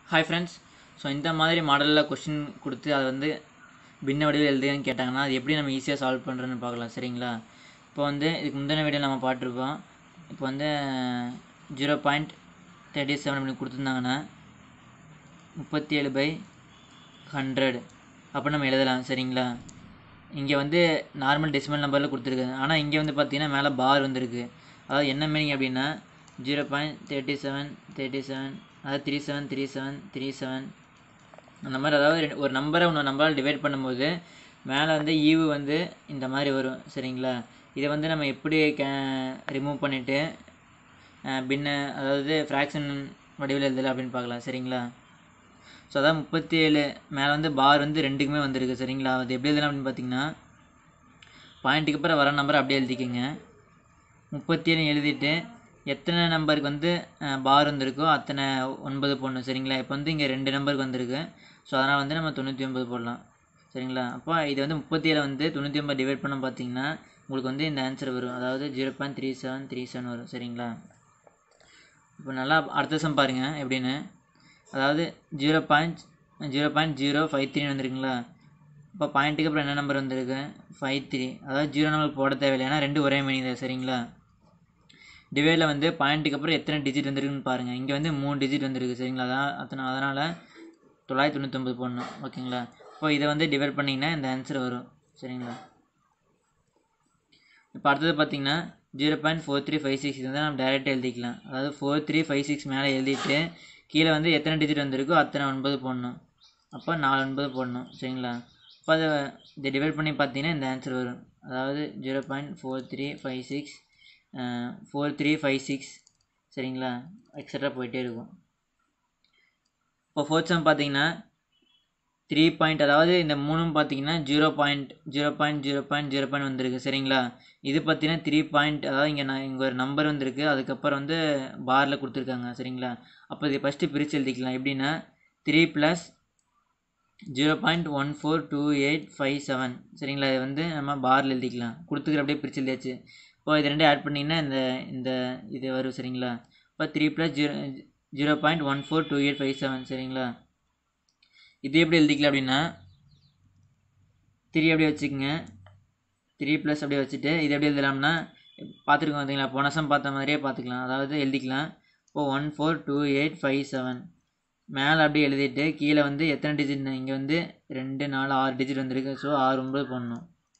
hi friends so இந்த மாதிரி மாடலில் கொஷின் கொடுத்து அதை வந்து பின்ன வடிவில் எழுதுன்னு கேட்டாங்கன்னா அது எப்படி நம்ம ஈஸியாக சால்வ் பண்ணுறதுன்னு பார்க்கலாம் சரிங்களா இப்போ வந்து இதுக்கு முந்தின வீடியோ நம்ம பார்த்துருப்போம் இப்போ வந்து ஜீரோ பாயிண்ட் தேர்ட்டி செவன் அப்படி கொடுத்துருந்தாங்கன்னா முப்பத்தி ஏழு பை ஹண்ட்ரட் அப்போ நம்ம எழுதலாம் சரிங்களா இங்கே வந்து நார்மல் டெசிமல் நம்பரில் கொடுத்துருக்கு ஆனால் இங்கே வந்து பார்த்தீங்கன்னா மேலே பார் வந்திருக்கு அதாவது என்ன மீனிங் அப்படின்னா zero point thirty seven thirty seven அதாவது three seven three seven three seven அந்த மாதிரி அதாவது ரெண்டு- ஒரு நம்பரை இன்னொரு நம்பரால் டிவைட் பண்ணும்போது மேலே வந்து ஈவு வந்து இந்த மாதிரி வரும் சரிங்களா இதை வந்து நம்ம எப்படி கே ரிமூவ் பண்ணிவிட்டு பின்ன அதாவது ஃப்ராக்ஷன் வடிவில் எழுதலை அப்படின்னு பார்க்கலாம் சரிங்களா ஸோ அதான் முப்பத்தி ஏழு மேலே வந்து பார் வந்து ரெண்டுக்குமே வந்திருக்கு சரிங்களா அது எப்படி எழுதலாம் அப்படின்னு பார்த்தீங்கன்னா பாயிண்ட்டுக்கு அப்புறம் வர நம்பர் அப்படியே எழுதிக்கோங்க முப்பத்தி ஏழு எழுதிட்டு எத்தனை நம்பருக்கு வந்து பார் வந்திருக்கோ அத்தனை ஒன்பது போடணும் சரிங்களா இப்போ வந்து இங்கே ரெண்டு நம்பருக்கு வந்திருக்கு ஸோ அதனால் வந்து நம்ம தொண்ணூற்றி ஒன்பது போடலாம் சரிங்களா அப்போ இது வந்து முப்பத்தி ஏழை வந்து தொண்ணூற்றி ஒன்பது டிவைட் பண்ண பார்த்தீங்கன்னா உங்களுக்கு வந்து இந்த ஆன்சர் வரும் அதாவது zero point three seven three seven வரும் சரிங்களா இப்போ நல்லா அடுத்த சம் பாருங்கள் எப்படின்னு அதாவது zero point zero point zero five three வந்துருக்குங்களா இப்போ பாயிண்ட்டுக்கு அப்புறம் என்ன நம்பர் வந்திருக்கு ஃபைவ் த்ரீ அதாவது ஜீரோ நம்பர் போட தேவையில்லை ஏன்னா ரெண்டு ஒரே மீனிங் தான் சரிங்களா டிவைடில் வந்து பாயிண்ட்டுக்கு அப்புறம் எத்தனை டிஜிட் வந்திருக்குன்னு பாருங்கள் இங்கே வந்து மூணு டிஜிட் வந்திருக்கு சரிங்களா அதான் அத்தனை அதனால் தொள்ளாயிரத்தி தொண்ணூத்தொம்பது போடணும் ஓகேங்களா இப்போ இதை வந்து டிவைட் பண்ணிங்கன்னா இந்த ஆன்சர் வரும் சரிங்களா இப்போ அடுத்தது பார்த்தீங்கன்னா zero point four three five six வந்து நம்ம டேரெக்டாக எழுதிக்கலாம் அதாவது ஃபோர் த்ரீ ஃபைவ் சிக்ஸ் மேலே எழுதிட்டு கீழே வந்து எத்தனை டிஜிட் வந்திருக்கோ அத்தனை ஒன்பது போடணும் அப்போ நாலு ஒன்பது போடணும் சரிங்களா இப்போ அதை இதை டிவைட் பண்ணி பார்த்தீங்கன்னா இந்த ஆன்சர் வரும் அதாவது zero point four three five six four three five six சரிங்களா எக்ஸட்ரா போயிட்டே இருக்கும் இப்போ ஃபோர்த் சம் பார்த்தீங்கன்னா த்ரீ பாயிண்ட் அதாவது இந்த மூணும் பார்த்தீங்கன்னா zero point zero point zero point zero point வந்திருக்கு சரிங்களா இது பார்த்தீங்கன்னா த்ரீ பாயிண்ட் அதாவது இங்கே நான் இங்கே ஒரு நம்பர் வந்திருக்கு அதுக்கப்புறம் வந்து பாரில் கொடுத்துருக்காங்க சரிங்களா அப்போ இது ஃபஸ்ட்டு பிரித்து எழுதிக்கலாம் எப்படின்னா three plus zero point one four two eight five seven சரிங்களா இது வந்து நம்ம பாரில் எழுதிக்கலாம் கொடுத்துக்கிற அப்படியே பிரித்து எழுதியாச்சு இப்போ இது ரெண்டும் ஆட் பண்ணிங்கன்னா இந்த இந்த இது வரும் சரிங்களா இப்போ three plus zero zero point one four two eight five seven சரிங்களா இது எப்படி எழுதிக்கலாம் அப்படின்னா த்ரீ அப்படியே வச்சுக்கோங்க த்ரீ ப்ளஸ் அப்படியே வச்சுட்டு இது எப்படி எழுதலாம்னா பார்த்துருக்கோம் பார்த்தீங்களா போன வருஷம் பார்த்த மாதிரியே பார்த்துக்கலாம் அதாவது எழுதிக்கலாம் இப்போ one four two eight five seven மேலே அப்படியே எழுதிட்டு கீழே வந்து எத்தனை டிஜிட் இங்கே வந்து ரெண்டு நாலு ஆறு டிஜிட் வந்திருக்கு ஸோ ஆறு ஒன்பது போடணும்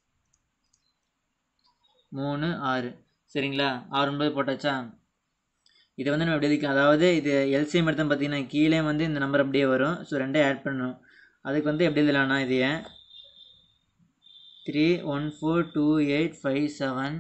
மூணு ஆறு சரிங்களா ஆறு ஒன்பது போட்டாச்சா இதை வந்து நம்ம எப்படி எழுதிக்கலாம் அதாவது இது எல்சிஎம் எடுத்தோம் பார்த்தீங்கன்னா கீழே வந்து இந்த நம்பர் அப்படியே வரும் ஸோ ரெண்டே ஆட் பண்ணணும் அதுக்கு வந்து எப்படி எழுதலாம்னா இது three one four two eight five seven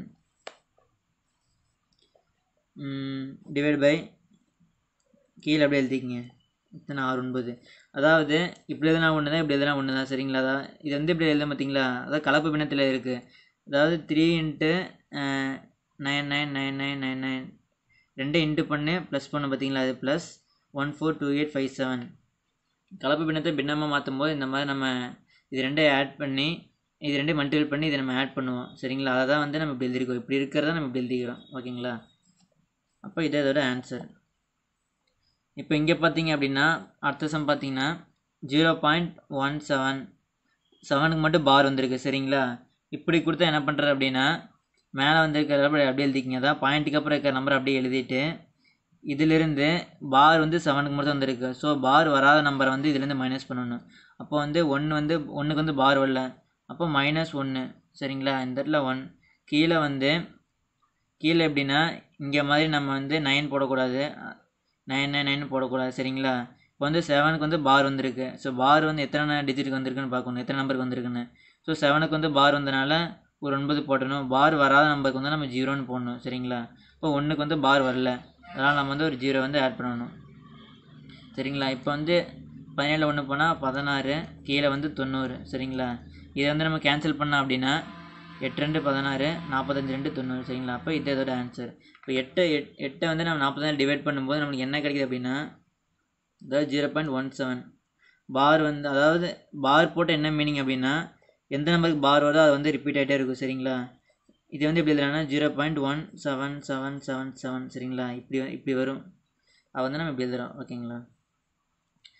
divide by கீழே அப்படியே எழுதிக்கங்க இத்தனை ஆறு ஒன்பது அதாவது இப்படி எதுனா ஒன்று தான் இப்படி எதுனா ஒன்று தான் சரிங்களா அதான் இது வந்து இப்படி எழுத பார்த்தீங்களா அதாவது கலப்பு பின்னத்தில் இருக்குது அதாவது three into nine nine nine nine nine nine ரெண்டு இன்ட்டு பண்ணு ப்ளஸ் பண்ணு பார்த்தீங்களா அது plus one four two eight five seven கலப்பு பின்னத்தை பின்னமாக மாற்றும் போது இந்த மாதிரி நம்ம இது ரெண்டையும் ஆட் பண்ணி இது ரெண்டையும் மல்டிபிள் பண்ணி இதை நம்ம ஆட் பண்ணுவோம் சரிங்களா அதை தான் வந்து நம்ம இப்படி எழுதிருக்கோம் இப்படி இருக்கிறத நம்ம இப்படி எழுதிக்கிறோம் ஓகேங்களா அப்போ இதே இதோட ஆன்சர் இப்போ இங்கே பார்த்தீங்க அப்படின்னா அடுத்த சம் பார்த்தீங்கன்னா ஜீரோ பாயிண்ட் ஒன் செவன் செவனுக்கு மட்டும் பார் வந்திருக்கு சரிங்களா இப்படி கொடுத்தா என்ன பண்ணுறது அப்படின்னா மேலே வந்திருக்கிற அப்படியே அப்படியே எழுதிக்கிங்க அதான் பாயிண்ட்டுக்கு அப்புறம் இருக்கிற நம்பர் அப்படியே எழுதிட்டு இதிலிருந்து பார் வந்து செவனுக்கு மட்டும் வந்திருக்கு ஸோ பார் வராத நம்பரை வந்து இதுலேருந்து மைனஸ் பண்ணணும் அப்போ வந்து ஒன்று வந்து ஒன்றுக்கு வந்து பார் வரல அப்போ மைனஸ் ஒன்று சரிங்களா இந்த இடத்துல ஒன் கீழே வந்து கீழே எப்படின்னா இங்கே மாதிரி நம்ம வந்து நைன் போடக்கூடாது நைன் நைன் நைன் போடக்கூடாது சரிங்களா இப்போ வந்து செவனுக்கு வந்து பார் வந்திருக்கு ஸோ பார் வந்து எத்தனை டிஜிட்டுக்கு வந்திருக்குன்னு பார்க்கணும் எத்தனை நம்பருக்கு வந்திருக்குன்னு ஸோ செவனுக்கு வந்து பார் வந்தனால ஒரு ஒன்பது போட்டணும் பார் வராத நம்பருக்கு வந்து நம்ம ஜீரோன்னு போடணும் சரிங்களா இப்போ ஒன்றுக்கு வந்து பார் வரல அதனால் நம்ம வந்து ஒரு ஜீரோ வந்து ஆட் பண்ணணும் சரிங்களா இப்போ வந்து பதினேழு ஒன்று போனால் பதினாறு கீழே வந்து தொண்ணூறு சரிங்களா இதை வந்து நம்ம கேன்சல் பண்ணோம் அப்படின்னா எட்டு ரெண்டு பதினாறு நாற்பத்தஞ்சு ரெண்டு தொண்ணூறு சரிங்களா அப்போ இது இதோட ஆன்சர் இப்போ எட்டு எட் எட்டை வந்து நம்ம நாற்பத்தஞ்சு டிவைட் பண்ணும்போது நம்மளுக்கு என்ன கிடைக்குது அப்படின்னா அதாவது zero point one seven bar வந்து அதாவது பார் போட்டு என்ன மீனிங் அப்படின்னா எந்த நம்பருக்கு பார் வருதோ அது வந்து ரிப்பீட் ஆகிட்டே இருக்கும் சரிங்களா இது வந்து எப்படி எழுதுறாங்கன்னா zero point one seven seven seven seven சரிங்களா இப்படி இப்படி வரும் அது வந்து நம்ம இப்படி எழுதுறோம் ஓகேங்களா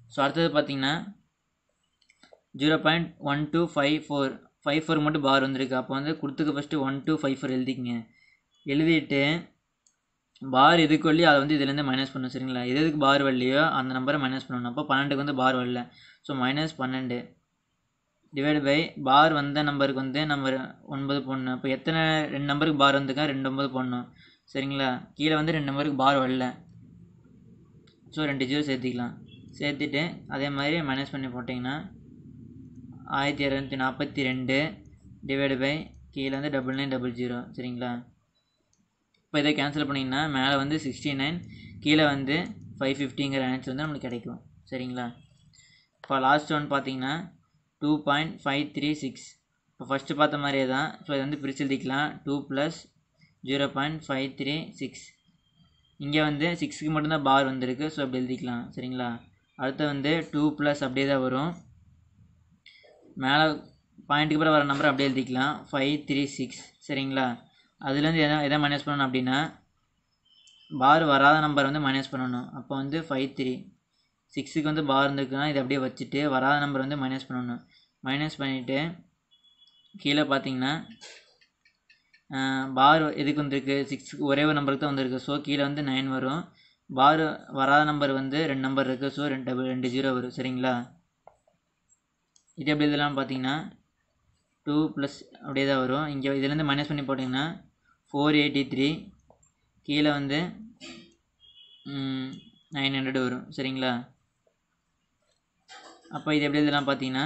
ஸோ அடுத்தது பார்த்தீங்கன்னா zero point one two five four five four மட்டும் பார் வந்திருக்கு அப்போ வந்து கொடுத்துக்க first one two five four எழுதிக்கங்க எழுதிட்டு பார் எதுக்கு வரலையோ அதை வந்து இதுலேருந்து மைனஸ் பண்ணணும் சரிங்களா எது எதுக்கு பார் வரலையோ அந்த நம்பரை மைனஸ் பண்ணணும் அப்போ பன்னெண்டுக்கு வந்து பார் வரல ஸோ மைனஸ் பன்னெண்டு டிவைட் பை பார் வந்த நம்பருக்கு வந்து நம்ம ஒன்பது போடணும் இப்போ எத்தனை ரெண்டு நம்பருக்கு பார் வந்துக்கா ரெண்டு ஒன்பது போடணும் சரிங்களா கீழே வந்து ரெண்டு நம்பருக்கு பார் வரல ஸோ ரெண்டு ஜீரோ சேர்த்திக்கலாம் சேர்த்துட்டு அதே மாதிரி மைனஸ் பண்ணி போட்டிங்கன்னா ஆயிரத்தி இரநூத்தி நாற்பத்தி ரெண்டு டிவைடு பை கீழே வந்து டபுள் நைன் டபுள் ஜீரோ சரிங்களா இப்போ இதை கேன்சல் பண்ணிங்கன்னா மேலே வந்து சிக்ஸ்டி நைன் கீழே வந்து ஃபைவ் ஃபிஃப்டிங்கிற ஆன்சர் வந்து நம்மளுக்கு கிடைக்கும் சரிங்களா இப்போ லாஸ்ட் ஒன் பார்த்தீங்கன்னா two point five three six இப்போ ஃபஸ்ட்டு பார்த்த மாதிரியே தான் ஸோ இதை வந்து பிரித்து எழுதிக்கலாம் two plus zero point five three six இங்கே வந்து சிக்ஸுக்கு மட்டும்தான் பார் வந்திருக்கு ஸோ அப்படி எழுதிக்கலாம் சரிங்களா அடுத்து வந்து டூ ப்ளஸ் அப்படியே தான் வரும் மேலே பாயிண்ட்டுக்கு அப்புறம் வர நம்பர் அப்படியே எழுதிக்கலாம் ஃபைவ் த்ரீ சிக்ஸ் சரிங்களா அதுலேருந்து எதை எதை மைனஸ் பண்ணணும் அப்படின்னா பார் வராத நம்பர் வந்து மைனஸ் பண்ணணும் அப்போ வந்து ஃபைவ் த்ரீ சிக்ஸுக்கு வந்து பார் இருந்துக்குன்னா இதை அப்படியே வச்சுட்டு வராத நம்பர் வந்து மைனஸ் பண்ணணும் மைனஸ் பண்ணிவிட்டு கீழே பார்த்தீங்கன்னா பார் எதுக்கு வந்திருக்கு சிக்ஸுக்கு ஒரே ஒரு நம்பருக்கு தான் வந்திருக்கு ஸோ கீழே வந்து நைன் வரும் பார் வராத நம்பர் வந்து ரெண்டு நம்பர் இருக்குது ஸோ ரெண்டு டபுள் ரெண்டு ஜீரோ வரும் சரிங்களா இது எப்படி இதெல்லாம் பார்த்தீங்கன்னா டூ ப்ளஸ் அப்படியே தான் வரும் இங்கே இதுலேருந்து மைனஸ் பண்ணி போட்டிங்கன்னா ஃபோர் எயிட்டி த்ரீ கீழே வந்து நைன் ஹண்ட்ரட் வரும் சரிங்களா அப்போ இது எப்படி இதெல்லாம் பார்த்தீங்கன்னா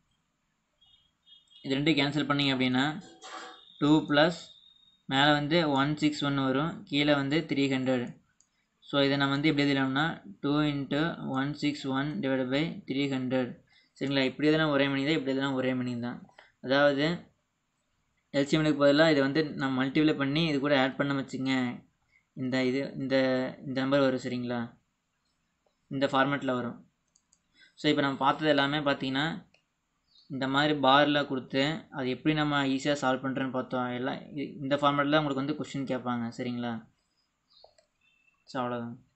இது ரெண்டும் கேன்சல் பண்ணிங்க அப்படின்னா டூ ப்ளஸ் மேலே வந்து ஒன் சிக்ஸ் ஒன் வரும் கீழே வந்து த்ரீ ஹண்ட்ரட் ஸோ இதை நம்ம வந்து எப்படி எழுதலாம்னா two into one six one divide by three hundred சரிங்களா இப்படி எதனா ஒரே மணி தான் இப்படி எதனா ஒரே மணி தான் அதாவது எல்சிஎம்னுக்கு பதிலாக இதை வந்து நம்ம மல்டிப்ளை பண்ணி இது கூட ஆட் பண்ண வச்சுங்க இந்த இது இந்த இந்த நம்பர் வரும் சரிங்களா இந்த ஃபார்மேட்டில் வரும் ஸோ இப்போ நம்ம பார்த்தது எல்லாமே பார்த்தீங்கன்னா இந்த மாதிரி பாரில் கொடுத்து அது எப்படி நம்ம ஈஸியாக சால்வ் பண்ணுறேன்னு பார்த்தோம் எல்லாம் இந்த ஃபார்மேட்டில் உங்களுக்கு வந்து கொஷின் கேட்பாங்க சரிங்களா ஸோ அவ்வளோதான்